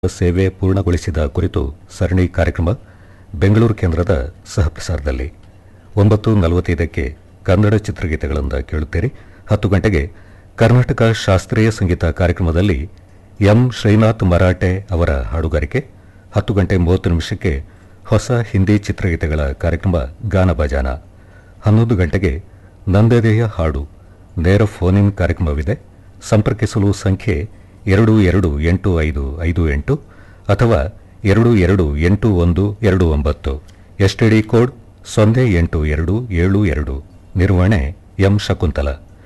ಸೇವೆ ಪೂರ್ಣಗೊಳಿಸಿದ ಕುರಿತು ಸರಣಿ ಕಾರ್ಯಕ್ರಮ ಬೆಂಗಳೂರು ಕೇಂದ್ರದ ಸಹಪ್ರಸಾರದಲ್ಲಿ ಒಂಬತ್ತು ನಲವತ್ತೈದಕ್ಕೆ ಕನ್ನಡ ಚಿತ್ರಗೀತೆಗಳಿಂದ ಕೇಳುತ್ತೀರಿ ಹತ್ತು ಗಂಟೆಗೆ ಕರ್ನಾಟಕ ಶಾಸ್ತ್ರೀಯ ಸಂಗೀತ ಕಾರ್ಯಕ್ರಮದಲ್ಲಿ ಎಂ ಶ್ರೀನಾಥ್ ಮರಾಠೆ ಅವರ ಹಾಡುಗಾರಿಕೆ ಹತ್ತು ಗಂಟೆ ಮೂವತ್ತು ನಿಮಿಷಕ್ಕೆ ಹೊಸ ಹಿಂದಿ ಚಿತ್ರಗೀತೆಗಳ ಕಾರ್ಯಕ್ರಮ ಗಾನ ಬಜಾನ ಹನ್ನೊಂದು ಗಂಟೆಗೆ ನಂದೆದೆಯ ಹಾಡು ನೇರ ಫೋನ್ ಇನ್ ಕಾರ್ಯಕ್ರಮವಿದೆ ಸಂಪರ್ಕಿಸಲು ಸಂಖ್ಯೆ ಎರಡು ಎರಡು ಎಂಟು ಐದು ಐದು ಎಂಟು ಅಥವಾ ಎರಡು ಎರಡು ಎಂಟು ಒಂದು ಎರಡು ಒಂಬತ್ತು ಎಸ್ಟಿಡಿ ಕೋಡ್ ಸೊನ್ನೆ ಎಂಟು ಎರಡು ಏಳು ಎರಡು ನಿರ್ವಹಣೆ ಎಂ ಶಕುಂತಲ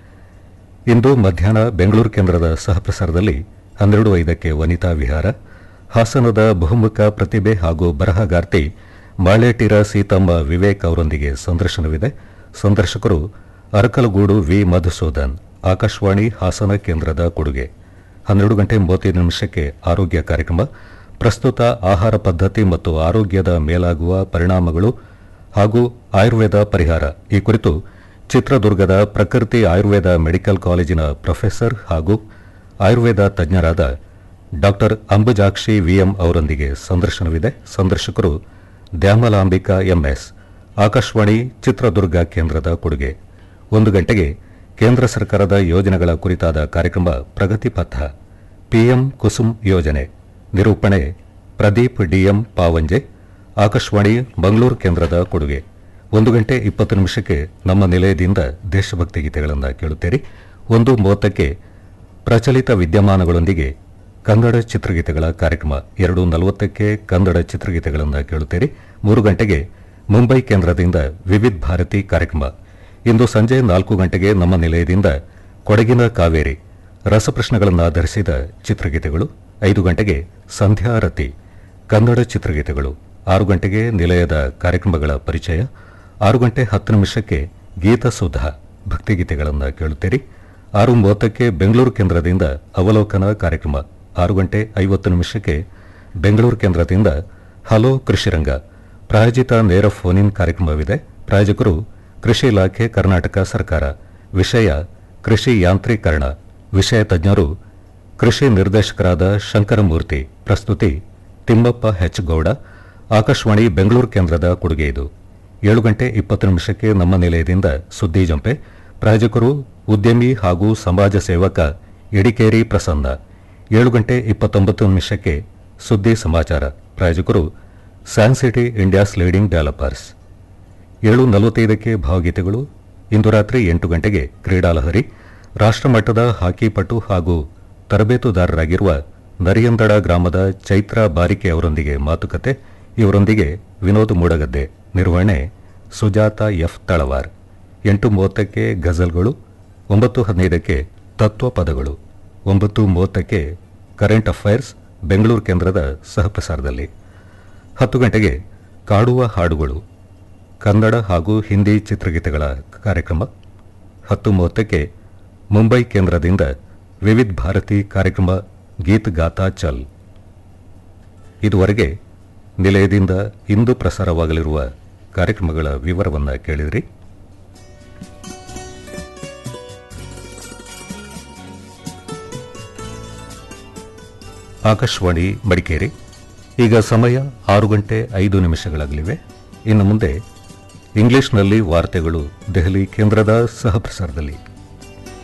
ಇಂದು ಮಧ್ಯಾಹ್ನ ಬೆಂಗಳೂರು ಕೇಂದ್ರದ ಸಹಪ್ರಸಾರದಲ್ಲಿ ಹನ್ನೆರಡು ಐದಕ್ಕೆ ವನಿತಾ ವಿಹಾರ ಹಾಸನದ ಬಹುಮುಖ ಪ್ರತಿಭೆ ಹಾಗೂ ಬರಹಗಾರ್ತಿ ಮಾಳೇಟಿರ ಸೀತಮ್ಮ ವಿವೇಕ್ ಅವರೊಂದಿಗೆ ಸಂದರ್ಶನವಿದೆ ಸಂದರ್ಶಕರು ಅರಕಲಗೂಡು ವಿ ಮಧುಸೂದನ್ ಆಕಾಶವಾಣಿ ಹಾಸನ ಕೇಂದ್ರದ ಕೊಡುಗೆ ಹನ್ನೆರಡು ಗಂಟೆ ಮೂವತ್ತೈದು ನಿಮಿಷಕ್ಕೆ ಆರೋಗ್ಯ ಕಾರ್ಯಕ್ರಮ ಪ್ರಸ್ತುತ ಆಹಾರ ಪದ್ಧತಿ ಮತ್ತು ಆರೋಗ್ಯದ ಮೇಲಾಗುವ ಪರಿಣಾಮಗಳು ಹಾಗೂ ಆಯುರ್ವೇದ ಪರಿಹಾರ ಈ ಕುರಿತು ಚಿತ್ರದುರ್ಗದ ಪ್ರಕೃತಿ ಆಯುರ್ವೇದ ಮೆಡಿಕಲ್ ಕಾಲೇಜಿನ ಪ್ರೊಫೆಸರ್ ಹಾಗೂ ಆಯುರ್ವೇದ ತಜ್ಞರಾದ ಡಾಕ್ಟರ್ ಅಂಬುಜಾಕ್ಷಿ ವಿಎಂ ಅವರೊಂದಿಗೆ ಸಂದರ್ಶನವಿದೆ ಸಂದರ್ಶಕರು ದ್ಯಾಮಲಾಂಬಿಕಾ ಎಂಎಸ್ ಆಕಾಶವಾಣಿ ಚಿತ್ರದುರ್ಗ ಕೇಂದ್ರದ ಕೊಡುಗೆ ಒಂದು ಗಂಟೆಗೆ ಕೇಂದ್ರ ಸರ್ಕಾರದ ಯೋಜನೆಗಳ ಕುರಿತಾದ ಕಾರ್ಯಕ್ರಮ ಪ್ರಗತಿ ಪಥ ಪಿಎಂ ಕುಸುಮ್ ಯೋಜನೆ ನಿರೂಪಣೆ ಪ್ರದೀಪ್ ಡಿಎಂ ಪಾವಂಜೆ ಆಕಾಶವಾಣಿ ಮಂಗಳೂರು ಕೇಂದ್ರದ ಕೊಡುಗೆ ಒಂದು ಗಂಟೆ ಇಪ್ಪತ್ತು ನಿಮಿಷಕ್ಕೆ ನಮ್ಮ ನಿಲಯದಿಂದ ದೇಶಭಕ್ತಿ ಗೀತೆಗಳನ್ನು ಕೇಳುತ್ತೀರಿ ಒಂದು ಮೂವತ್ತಕ್ಕೆ ಪ್ರಚಲಿತ ವಿದ್ಯಮಾನಗಳೊಂದಿಗೆ ಕನ್ನಡ ಚಿತ್ರಗೀತೆಗಳ ಕಾರ್ಯಕ್ರಮ ಎರಡು ನಲವತ್ತಕ್ಕೆ ಕನ್ನಡ ಚಿತ್ರಗೀತೆಗಳನ್ನು ಕೇಳುತ್ತೀರಿ ಮೂರು ಗಂಟೆಗೆ ಮುಂಬೈ ಕೇಂದ್ರದಿಂದ ವಿವಿಧ ಭಾರತಿ ಕಾರ್ಯಕ್ರಮ ಇಂದು ಸಂಜೆ ನಾಲ್ಕು ಗಂಟೆಗೆ ನಮ್ಮ ನಿಲಯದಿಂದ ಕೊಡಗಿನ ಕಾವೇರಿ ರಸಪ್ರಶ್ನೆಗಳನ್ನು ಆಧರಿಸಿದ ಚಿತ್ರಗೀತೆಗಳು ಐದು ಗಂಟೆಗೆ ಸಂಧ್ಯಾರತಿ ಕನ್ನಡ ಚಿತ್ರಗೀತೆಗಳು ಆರು ಗಂಟೆಗೆ ನಿಲಯದ ಕಾರ್ಯಕ್ರಮಗಳ ಪರಿಚಯ ಆರು ಗಂಟೆ ಹತ್ತು ನಿಮಿಷಕ್ಕೆ ಗೀತಸುಧಾ ಭಕ್ತಿಗೀತೆಗಳನ್ನು ಕೇಳುತ್ತೀರಿ ಆರು ಮೂವತ್ತಕ್ಕೆ ಬೆಂಗಳೂರು ಕೇಂದ್ರದಿಂದ ಅವಲೋಕನ ಕಾರ್ಯಕ್ರಮ ಆರು ಗಂಟೆ ಐವತ್ತು ನಿಮಿಷಕ್ಕೆ ಬೆಂಗಳೂರು ಕೇಂದ್ರದಿಂದ ಹಲೋ ಕೃಷಿರಂಗ ಪ್ರಾಯೋಜಿತ ನೇರ ಫೋನ್ ಇನ್ ಕಾರ್ಯಕ್ರಮವಿದೆ ಪ್ರಾಯೋಜಕರು ಕೃಷಿ ಇಲಾಖೆ ಕರ್ನಾಟಕ ಸರ್ಕಾರ ವಿಷಯ ಕೃಷಿ ಯಾಂತ್ರೀಕರಣ ವಿಷಯ ತಜ್ಞರು ಕೃಷಿ ನಿರ್ದೇಶಕರಾದ ಶಂಕರಮೂರ್ತಿ ಪ್ರಸ್ತುತಿ ತಿಮ್ಮಪ್ಪ ಹೆಚ್ ಗೌಡ ಆಕಾಶವಾಣಿ ಬೆಂಗಳೂರು ಕೇಂದ್ರದ ಕೊಡುಗೆ ಇದು ಏಳು ಗಂಟೆ ಇಪ್ಪತ್ತು ನಿಮಿಷಕ್ಕೆ ನಮ್ಮ ನಿಲಯದಿಂದ ಸುದ್ದಿ ಜಂಪೆ ಪ್ರಾಯೋಜಕರು ಉದ್ಯಮಿ ಹಾಗೂ ಸಮಾಜ ಸೇವಕ ಇಡಿಕೇರಿ ಪ್ರಸನ್ನ ಏಳು ಗಂಟೆ ಇಪ್ಪತ್ತೊಂಬತ್ತು ನಿಮಿಷಕ್ಕೆ ಸುದ್ದಿ ಸಮಾಚಾರ ಪ್ರಾಯೋಜಕರು ಸ್ಯಾನ್ಸಿಟಿ ಇಂಡಿಯಾಸ್ ಲೀಡಿಂಗ್ ಡೆವಲಪರ್ಸ್ ಏಳು ನಲವತ್ತೈದಕ್ಕೆ ಭಾವಗೀತೆಗಳು ಇಂದು ರಾತ್ರಿ ಎಂಟು ಗಂಟೆಗೆ ಕ್ರೀಡಾಲಹರಿ ರಾಷ್ಟ್ರಮಟ್ಟದ ಹಾಕಿ ಪಟು ಹಾಗೂ ತರಬೇತುದಾರರಾಗಿರುವ ನರಿಯಂದಡ ಗ್ರಾಮದ ಚೈತ್ರ ಬಾರಿಕೆ ಅವರೊಂದಿಗೆ ಮಾತುಕತೆ ಇವರೊಂದಿಗೆ ವಿನೋದ್ ಮೂಡಗದ್ದೆ ನಿರ್ವಹಣೆ ಸುಜಾತ ಎಫ್ ತಳವಾರ್ ಎಂಟು ಮೂವತ್ತಕ್ಕೆ ಗಜಲ್ಗಳು ಒಂಬತ್ತು ಹದಿನೈದಕ್ಕೆ ತತ್ವ ಪದಗಳು ಒಂಬತ್ತು ಮೂವತ್ತಕ್ಕೆ ಕರೆಂಟ್ ಅಫೈರ್ಸ್ ಬೆಂಗಳೂರು ಕೇಂದ್ರದ ಸಹಪ್ರಸಾರದಲ್ಲಿ ಹತ್ತು ಗಂಟೆಗೆ ಕಾಡುವ ಹಾಡುಗಳು ಕನ್ನಡ ಹಾಗೂ ಹಿಂದಿ ಚಿತ್ರಗೀತೆಗಳ ಕಾರ್ಯಕ್ರಮ ಹತ್ತು ಮೂವತ್ತಕ್ಕೆ ಮುಂಬೈ ಕೇಂದ್ರದಿಂದ ವಿವಿಧ ಭಾರತಿ ಕಾರ್ಯಕ್ರಮ ಗೀತ್ ಗಾತಾ ಚಲ್ ಇದುವರೆಗೆ ನಿಲಯದಿಂದ ಇಂದು ಪ್ರಸಾರವಾಗಲಿರುವ ಕಾರ್ಯಕ್ರಮಗಳ ವಿವರವನ್ನು ಕೇಳಿದ್ರಿ ಆಕಾಶವಾಣಿ ಮಡಿಕೇರಿ ಈಗ ಸಮಯ ಆರು ಗಂಟೆ ಐದು ನಿಮಿಷಗಳಾಗಲಿವೆ ಇನ್ನು ಮುಂದೆ ಇಂಗ್ಲಿಷ್ನಲ್ಲಿ ವಾರ್ತೆಗಳು ದೆಹಲಿ ಕೇಂದ್ರದ ಸಹಪ್ರಸಾರದಲ್ಲಿ